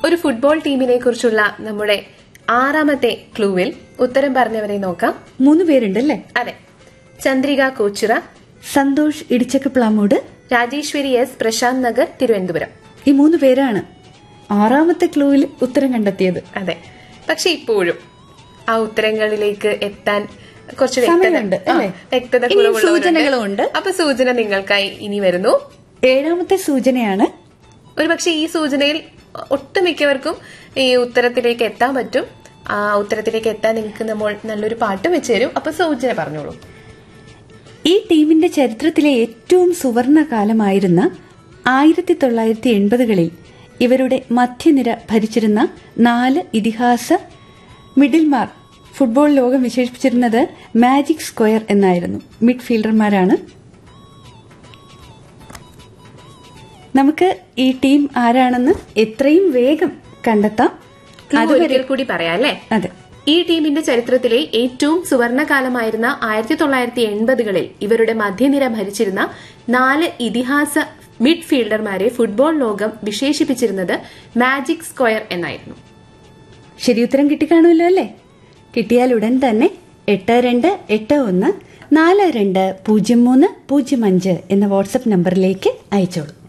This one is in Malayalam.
ഒരു ഫുട്ബോൾ ടീമിനെ കുറിച്ചുള്ള നമ്മുടെ ആറാമത്തെ ക്ലൂവിൽ ഉത്തരം പറഞ്ഞവരെ നോക്കാം മൂന്ന് പേരുണ്ടല്ലേ അതെ ചന്ദ്രിക കോച്ചിറ സന്തോഷ് ഇടിച്ചക്ക് പ്ലാമൂട് രാജേശ്വരി എസ് പ്രശാന്ത് നഗർ തിരുവനന്തപുരം ഈ മൂന്ന് പേരാണ് ആറാമത്തെ ക്ലൂവിൽ ഉത്തരം കണ്ടെത്തിയത് അതെ പക്ഷെ ഇപ്പോഴും ആ ഉത്തരങ്ങളിലേക്ക് എത്താൻ കുറച്ച് വ്യക്തത സമയമുണ്ട്, ആ, അല്ലേ? വ്യക്തത ഇനിയും കുറവുള്ളവരുണ്ട്. സൂചനകളും ഉണ്ട്. അപ്പൊ സൂചന നിങ്ങൾക്കായി ഇനി വരുന്നു ഏഴാമത്തെ സൂചനയാണ് ഒരുപക്ഷെ ഈ സൂചനയിൽ ഒട്ടുമിക്കവർക്കും ഈ ഉത്തരത്തിലേക്ക് എത്താൻ പറ്റും ആ ഉത്തരത്തിലേക്ക് എത്താൻ നിങ്ങൾക്ക് നമ്മൾ നല്ലൊരു പാട്ട് വെച്ച് തരും അപ്പൊ സൂചന പറഞ്ഞോളൂ ഈ ടീമിന്റെ ചരിത്രത്തിലെ ഏറ്റവും സുവർണ കാലമായിരുന്ന ആയിരത്തി തൊള്ളായിരത്തി എൺപതുകളിൽ ഇവരുടെ മധ്യനിര ഭരിച്ചിരുന്ന നാല് ഇതിഹാസ മിഡിൽമാർ ഫുട്ബോൾ ലോകം വിശേഷിപ്പിച്ചിരുന്നത് മാജിക് സ്ക്വയർ എന്നായിരുന്നു മിഡ്ഫീൽഡർമാരാണ് നമുക്ക് ഈ ടീം ആരാണെന്ന് എത്രയും വേഗം കണ്ടെത്താം ക്ലൂ ഒരിക്കൽ കൂടി പറയാം അല്ലേ അതെ ഈ ടീമിന്റെ ചരിത്രത്തിലെ ഏറ്റവും സുവർണകാലമായിരുന്ന ആയിരത്തി തൊള്ളായിരത്തി എൺപതുകളിൽ ഇവരുടെ മധ്യനിര ഭരിച്ചിരുന്ന നാല് ഇതിഹാസ മിഡ്ഫീൽഡർമാരെ ഫുട്ബോൾ ലോകം വിശേഷിപ്പിച്ചിരുന്നത് മാജിക് സ്ക്വയർ എന്നായിരുന്നു ശരി ഉത്തരം കിട്ടിക്കാണുമല്ലോ അല്ലേ കിട്ടിയാൽ ഉടൻ തന്നെ എട്ട് രണ്ട് എട്ട് ഒന്ന് നാല് രണ്ട് പൂജ്യം മൂന്ന് പൂജ്യം അഞ്ച് എന്ന വാട്സപ്പ് നമ്പറിലേക്ക് അയച്ചോളൂ